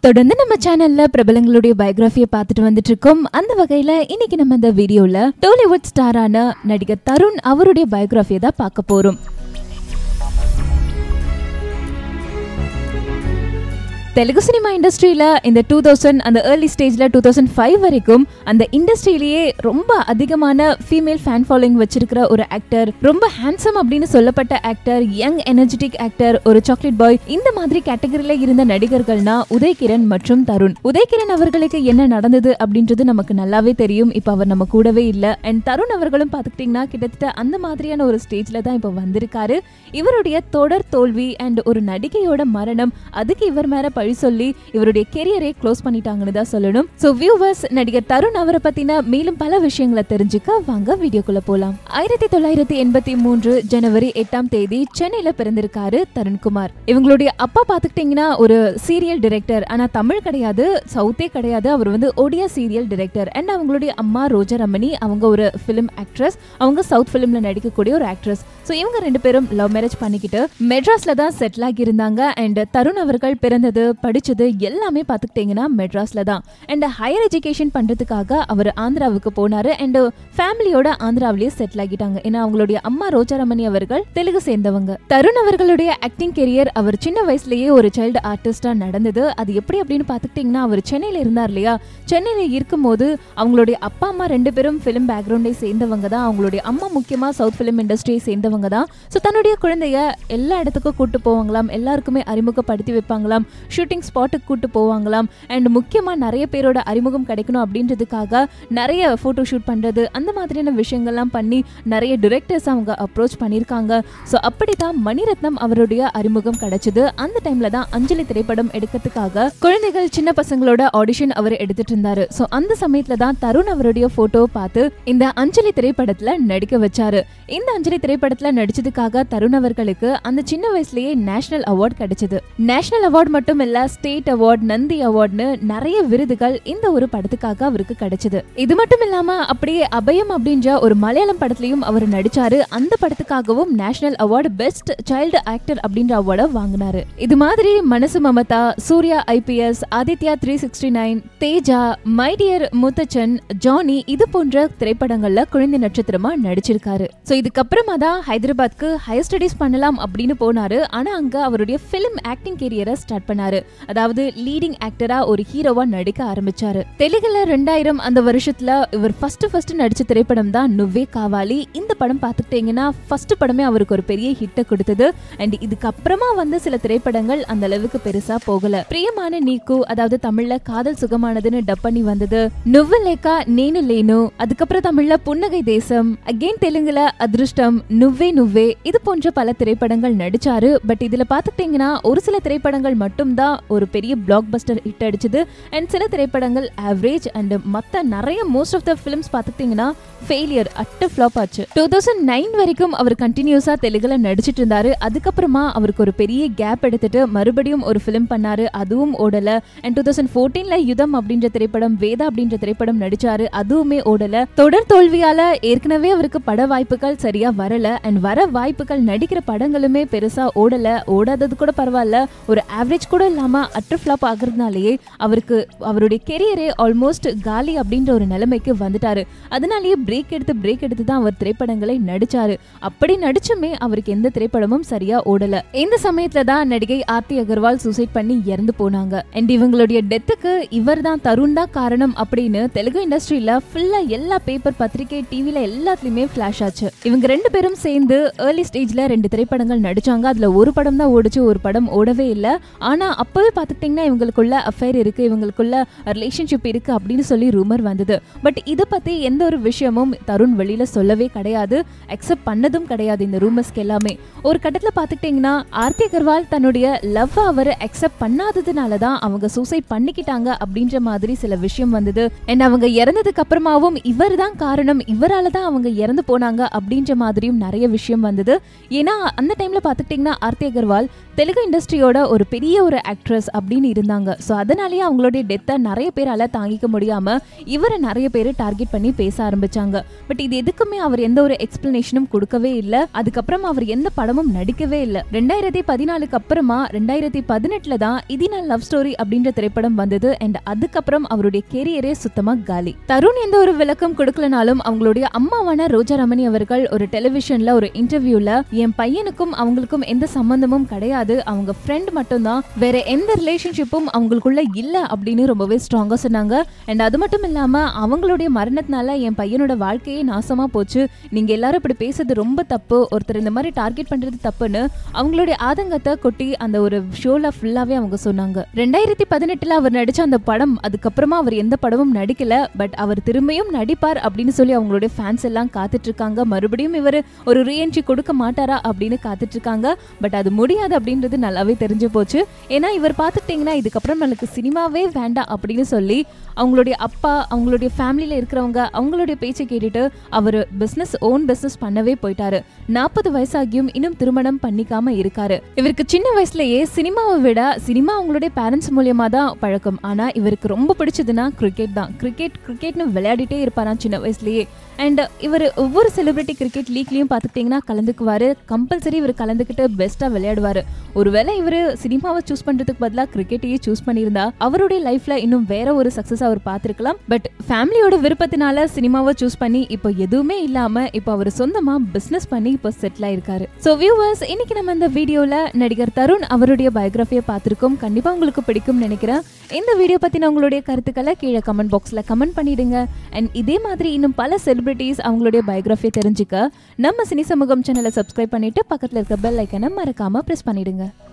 தொடர்ந்து நம்ம சேனல்ல பிரபலங்களுடைய பயோகிராஃபியை பார்த்துட்டு வந்துட்டு இருக்கோம் அந்த வகையில இன்னைக்கு நம்ம இந்த வீடியோல டோலிவுட் ஸ்டாரான நடிகர் தருண் அவருடைய பயோகிராஃபியை தான் பார்க்க போறோம் தெலுங்கு சினிமா இண்டஸ்ட்ரியில இந்த டூ தௌசண்ட் அந்த ஏர்லி ஸ்டேஜ்ல டூ தௌசண்ட் ஃபைவ் வரைக்கும் அந்த இண்டஸ்ட்ரியிலேயே ரொம்ப அதிகமான ஃபீமேல் ஃபேன் ஃபாலோயிங் வச்சிருக்கிற ஒரு ஆக்டர் ரொம்ப ஹேண்ட்ஸம் அப்படின்னு சொல்லப்பட்ட ஆக்டர் யங் எனர்ஜெட்டிக் ஆக்டர் ஒரு சாக்லேட் பாய் இந்த மாதிரி கேட்டகரியில இருந்த நடிகர்கள்னா உதயகிரண் மற்றும் தருண் உதயகிரண் அவர்களுக்கு என்ன நடந்தது அப்படின்றது நமக்கு நல்லாவே தெரியும் இப்போ அவர் நம்ம கூடவே இல்ல அண்ட் தருண் அவர்களும் பார்த்துக்கிட்டிங்கன்னா கிட்டத்தட்ட அந்த மாதிரியான ஒரு ஸ்டேஜ்ல தான் இப்போ வந்திருக்காரு இவருடைய தொடர் தோல்வி அண்ட் ஒரு நடிகையோட மரணம் அதுக்கு இவர் மேல பழி சொல்லி இவருடைய கெரியரை க்ளோஸ் பண்ணிட்டாங்கன்னு தான் சொல்லணும் ஸோ வியூவர்ஸ் நடிகர் தருண் அவரை பத்தின மேலும் பல விஷயங்களை தெரிஞ்சுக்க வாங்க வீடியோக்குள்ள போலாம் ஆயிரத்தி தொள்ளாயிரத்தி எண்பத்தி மூன்று ஜனவரி எட்டாம் தேதி சென்னையில பிறந்திருக்காரு தருண்குமார் இவங்களுடைய அப்பா பார்த்துக்கிட்டிங்கன்னா ஒரு சீரியல் டிரெக்டர் ஆனா தமிழ் கிடையாது சவுத்தே கிடையாது அவர் வந்து ஒடியா சீரியல் டிரெக்டர் அண்ட் அவங்களுடைய அம்மா ரோஜா ரமணி அவங்க ஒரு ஃபிலிம் ஆக்ட்ரஸ் அவங்க சவுத் ஃபிலிம்ல நடிக்கக்கூடிய ஒரு ஆக்ட்ரஸ் ஸோ இவங்க ரெண்டு பேரும் லவ் மேரேஜ் பண்ணிக்கிட்டு மெட்ராஸ்ல தான் செட்டில் ஆகி இருந்தாங்க அண்ட் தருண் அவர்கள் பிறந்தது படிச்சது எல்லாமே பார்த்துக்கிட்டிங்கன்னா மெட்ராஸ்ல தான் அண்ட் ஹையர் எஜுகேஷன் பண்றதுக்காக அவர் ஆந்திராவுக்கு போனாரு அண்ட் ஃபேமிலியோட ஆந்திராவிலேயே செட்டில் ஆகிட்டாங்க ஏன்னா அவங்களுடைய அம்மா ரோஜாரமணி அவர்கள் தெலுங்கு சேர்ந்தவங்க தருண் அவர்களுடைய ஆக்டிங் கெரியர் அவர் சின்ன வயசுலயே ஒரு சைல்டு ஆர்டிஸ்டா நடந்தது அது எப்படி அப்படின்னு பார்த்துக்கிட்டிங்கன்னா அவர் சென்னையில இருந்தார் இல்லையா சென்னையில இருக்கும்போது அவங்களுடைய அப்பா அம்மா ரெண்டு பேரும் ஃபிலிம் பேக்ரவுண்டை சேர்ந்தவங்க தான் அவங்களுடைய அம்மா முக்கியமா சவுத் ஃபிலிம் இண்டஸ்ட்ரியை சேர்ந்தவங்க தான் ஸோ தன்னுடைய குழந்தைய எல்லா இடத்துக்கும் கூட்டு போவாங்களாம் எல்லாருக்குமே அறிமுகப்படுத்தி வைப்பாங்களாம் ஷூட்டிங் ஸ்பாட்டுக்கு கூட்டு போவாங்களாம் அண்ட் முக்கியமாக நிறைய பேரோட அறிமுகம் கிடைக்கணும் அப்படின்றதுக்காக நிறைய ஃபோட்டோ ஷூட் பண்ணுறது அந்த மாதிரியான விஷயங்கள்லாம் பண்ணி நிறைய டிரெக்டர்ஸ் அவங்க அப்ரோச் பண்ணியிருக்காங்க ஸோ அப்படி தான் மணிரத்னம் அவருடைய அறிமுகம் கிடைச்சது அந்த டைம்ல தான் அஞ்சலி திரைப்படம் எடுக்கிறதுக்காக குழந்தைகள் சின்ன பசங்களோட ஆடிஷன் அவர் எடுத்துட்டு இருந்தாரு ஸோ அந்த சமயத்துல தான் தருண் அவருடைய போட்டோ பார்த்து இந்த அஞ்சலி திரைப்படத்துல நடிக்க வச்சாரு இந்த அஞ்சலி திரைப்படத்துல நடிச்சதுக்காக தருண் அவர்களுக்கு அந்த சின்ன வயசுலயே நேஷனல் அவார்ட் கிடைச்சது நேஷனல் அவார்ட் மட்டும் இல்ல ஸ்டேட் அவார்ட் நந்தி அவார்ட்னு நிறைய விருதுகள் இந்த ஒரு படத்துக்காக அவருக்கு கிடைச்சது இது மட்டும் இல்லாம அப்படியே அபயம் அப்படின்ற ஒரு மலையாளம் படத்துலயும் அவர் நடிச்சாரு அந்த படத்துக்காகவும் national award best child actor அப்படின்ற அவார்டை வாங்கினாரு இது மாதிரி Manasu Mamatha Surya IPS Aditya three sixty nine Teja my dear Muthachan Johnny இது போன்ற திரைப்படங்கள்ல குழந்தை நட்சத்திரமா நடிச்சிருக்காரு சோ இதுக்கப்புறமா தான் ஹைதராபாத்க்கு ஹையர் ஸ்டடிஸ் பண்ணலாம் அப்படின்னு போனாரு ஆனா அங்க அவருடைய பிலிம் ஆக்டிங் கெரியரை ஸ்டார்ட் பண்ணாரு அதாவது லீடிங் ஆக்டரா ஒரு ஹீரோவா நடிக்க ஆரம்பிச்சாரு தெலுங்குல ரெண்டாயிரம் அந்த வருஷத்துல இவர் ஃபர்ஸ்ட் ஃபர்ஸ்ட் நடிச்ச திரைப்படம் தான் நுவ்வே காவாலி இந்த படம் பார்த்துக்கிட்டீங்கன்னா ஃபர்ஸ்ட் படமே அவருக்கு ஒரு பெரிய ஹிட்டை கொடுத்தது அண்ட் இதுக்கப்புறமா வந்த சில திரைப்படங்கள் அந்த அளவுக்கு பெருசா போகல பிரியமான நீக்கு அதாவது தமிழ்ல காதல் சுகமானதுன்னு டப் பண்ணி வந்தது நுவ்வலேக்கா நேனு லேனு அதுக்கப்புறம் தமிழ்ல புன்னகை தேசம் அகெயின் தெலுங்குல அதிருஷ்டம் நுவ்வே நுவ்வே இது போன்ற பல திரைப்படங்கள் நடிச்சாரு பட் இதுல பாத்துக்கிட்டீங்கன்னா ஒரு சில திரைப்படங்கள் மட்டும்தான் ஒரு பெரிய பிளாக் பஸ்டர் ஹிட் அடிச்சது அண்ட் சில திரைப்படங்கள் ஆவரேஜ் அண்ட் மத்த நிறைய மோஸ்ட் ஆஃப் த ஃபிலிம்ஸ் பாத்துக்கிட்டீங்கன்னா ஃபெயிலியர் அட்ட ஃபிளாப் ஆச்சு டூ தௌசண்ட் நைன் வரைக்கும் அவர் கண்டினியூஸா தெலுங்குல நடிச்சிட்டு இருந்தாரு அதுக்கப்புறமா அவருக்கு ஒரு பெரிய கேப் எடுத்துட்டு மறுபடியும் ஒரு ஃபிலிம் பண்ணாரு அதுவும் ஓடல அண்ட் டூ தௌசண்ட் ஃபோர்டீன்ல யுதம் அப்படின்ற திரைப்படம் வேதா அப்படின்ற திரைப்படம் நடிச்சாரு அதுவுமே ஓடல தொடர் தோல்வியால ஏற்கனவே அவருக்கு பட வாய்ப்புகள் சரியா வரல அண்ட் வர வாய்ப்புகள் நடிக்கிற படங்களுமே பெருசா ஓடல ஓடாதது கூட பரவாயில்ல ஒரு ஆவரேஜ் கூட இல்லாம அட்டர் ஃபிளாப் ஆகுறதுனாலயே அவருக்கு அவருடைய கெரியரே ஆல்மோஸ்ட் காலி அப்படின்ற ஒரு நிலைமைக்கு வந்துட்டாரு அதனாலேயே பிரேக் எடுத்து பிரேக் எடுத்து தான் அவர் திரைப்படங்களை நடிச்சாரு அப்படி நடிச்சுமே அவருக்கு எந்த திரைப்படமும் சரியா ஓடல இந்த சமயத்துல தான் நடிகை ஆர்த்தி அகர்வால் சூசைட் பண்ணி இறந்து போனாங்க அண்ட் இவங்களுடைய டெத்துக்கு இவர் தான் தருண் தான் காரணம் அப்படின்னு தெலுங்கு இண்டஸ்ட்ரியில ஃபுல்லா எல்லா பேப்பர் பத்திரிகை டிவில எல்லாத்துலயுமே ஃபிளாஷ் ஆச்சு இவங்க ரெண்டு பேரும் சேர்ந்து ஏர்லி ஸ்டேஜ்ல ரெண்டு திரைப்படங்கள் நடிச்சாங்க அதுல ஒரு படம் தான் ஓடிச்சு ஒரு படம் ஓடவே இல்லை ஆனா அப்பவே பாத்துக்கிட்டீங்கன்னா இவங்களுக்குள்ள அஃபேர் இருக்கு இவங்களுக்குள்ள ரிலேஷன்ஷிப் இருக்கு அப்படின்னு சொல்லி ரூமர் வந்தது பட் இதை பத்தி எந்த ஒரு விஷயமும் தருண் வெளியில சொல்லவே கிடையாது அக்செப்ட் பண்ணதும் கிடையாது இந்த ரூமர்ஸ்க்கு எல்லாமே ஒரு கட்டத்துல பாத்துக்கிட்டீங்கன்னா ஆர்த்தி அகர்வால் தன்னுடைய லவ் அவர் அக்செப்ட் பண்ணாததுனால தான் அவங்க சூசைட் பண்ணிக்கிட்டாங்க அப்படின்ற மாதிரி சில விஷயம் வந்தது அண்ட் அவங்க இறந்ததுக்கு அப்புறமாவும் இவர் தான் காரணம் இவரால தான் அவங்க இறந்து போனாங்க அப்படின்ற மாதிரியும் நிறைய விஷயம் வந்தது ஏன்னா அந்த டைம்ல பாத்துக்கிட்டீங்கன்னா ஆர்த்தி அகர்வால் தெலுங்கு இண்டஸ்ட்ரியோட ஒரு பெரிய ஒரு ஆக்ட்ரஸ் அப்படின்னு இருந்தாங்க ஸோ அதனாலேயே அவங்களுடைய டெத்தை நிறைய பேரால தாங்கிக்க முடியாம இவரை நிறைய பேர் டார்கெட் பண்ணி பேச ஆரம்பிச்சாங்க பட் இது எதுக்குமே அவர் எந்த ஒரு எக்ஸ்பிளனேஷனும் கொடுக்கவே இல்லை அதுக்கப்புறம் அவர் எந்த படமும் நடிக்கவே இல்லை ரெண்டாயிரத்தி பதினாலுக்கு அப்புறமா ரெண்டாயிரத்தி பதினெட்டுல தான் இதினா லவ் ஸ்டோரி அப்படின்ற திரைப்படம் வந்தது அண்ட் அதுக்கப்புறம் அவருடைய கெரியரே சுத்தமா காலி தருண் எந்த ஒரு விளக்கம் கொடுக்கலனாலும் அவங்களுடைய அம்மாவான ரோஜா ரமணி அவர்கள் ஒரு டெலிவிஷன்ல ஒரு இன்டர்வியூல என் பையனுக்கும் அவங்களுக்கும் எந்த சம்பந்தமும் கிடையாது அவங்க ஃப்ரெண்ட் மட்டும்தான் வேற எந்த ரிலேஷன்ஷிப்பும் அவங்களுக்குள்ள இல்ல அப்படின்னு ரொம்பவே ஸ்ட்ராங்கா சொன்னாங்க அண்ட் அது மட்டும் இல்லாம அவங்களுடைய மரணத்தினால என் பையனோட வாழ்க்கையே நாசமா போச்சு நீங்க எல்லாரும் இப்படி பேசுறது ரொம்ப தப்பு ஒருத்தர் இந்த மாதிரி டார்கெட் பண்றது தப்புன்னு அவங்களுடைய ஆதங்கத்தை கொட்டி அந்த ஒரு ஷோல ஃபுல்லாவே அவங்க சொன்னாங்க ரெண்டாயிரத்தி பதினெட்டுல அவர் நடிச்ச அந்த படம் அதுக்கப்புறமா அவர் எந்த படமும் நடிக்கல பட் அவர் திரும்பியும் நடிப்பார் அப்படின்னு சொல்லி அவங்களுடைய ஃபேன்ஸ் எல்லாம் காத்துட்டு இருக்காங்க மறுபடியும் இவர் ஒரு ரீஎன்ட்ரி கொடுக்க மாட்டாரா அப்படின்னு காத்துட்டு இருக்காங்க பட் அது முடியாது அப்படின்றது நல்லாவே தெரிஞ்சு போச்சு ஏன்னா இவர் பார்த்துட்டீங்கன்னா இதுக்கப்புறம் நம்மளுக்கு சினிமாவே வேண்டாம் அப்படின்னு சொல்லி அவங்களுடைய அப்பா அவங்களுடைய ஃபேமிலியில் இருக்கிறவங்க அவங்களுடைய பேச்சை கேட்டுட்டு அவர் பிஸ்னஸ் ஓன் பிஸ்னஸ் பண்ணவே போயிட்டாரு நாற்பது வயசாகியும் இன்னும் திருமணம் பண்ணிக்காம இருக்காரு இவருக்கு சின்ன வயசுலயே சினிமாவை விட சினிமா அவங்களுடைய பேரண்ட்ஸ் மூலியமா தான் பழக்கம் ஆனா இவருக்கு ரொம்ப பிடிச்சதுன்னா கிரிக்கெட் தான் கிரிக்கெட் கிரிக்கெட்னு விளையாடிட்டே இருப்பாராம் சின்ன வயசுலயே அண்ட் இவர் ஒவ்வொரு செலிபிரிட்டி கிரிக்கெட் லீக்லயும் பார்த்துக்கிட்டிங்கன்னா கலந்துக்குவாரு கம்பல்சரி இவர் கலந்துக்கிட்டு பெஸ்ட்டாக விளையாடுவார் ஒருவேளை இவர் சினிமாவை சூஸ் பண்ணுறதுக்கு பதிலாக கிரிக்கெட்டையே சூஸ் பண்ணியிருந்தா அவருடைய லைஃப்ல இன்னும் வேற ஒரு சக்ஸஸ் அவர் பார்த்துருக்கலாம் பட் ஃபேமிலியோட விருப்பத்தினால சினிமாவை சூஸ் பண்ணி இப்போ எதுவுமே இல்லாமல் இப்போ அவர் சொந்தமாக பிஸ்னஸ் பண்ணி இப்போ செட்டில் ஆயிருக்காரு ஸோ வியூவர்ஸ் இன்னைக்கு நம்ம இந்த வீடியோவில் நடிகர் தருண் அவருடைய பயோகிராஃபியை பார்த்துருக்கோம் கண்டிப்பாக உங்களுக்கு பிடிக்கும்னு நினைக்கிறேன் இந்த வீடியோ பற்றின உங்களுடைய கருத்துக்களை கீழே கமெண்ட் பாக்ஸில் கமெண்ட் பண்ணிடுங்க அண்ட் இதே மாதிரி இன்னும் பல செலிபிரிட்டிஸ் அவங்களுடைய பயோகிராஃபியை தெரிஞ்சுக்க நம்ம சினி சமூகம் சேனலை சப்ஸ்கிரைப் பண்ணிட்டு பக்கத்தில் இருக்க பெல் ஐக்கனை மறக்காம ப்ரெஸ் பண்ணிடுங்க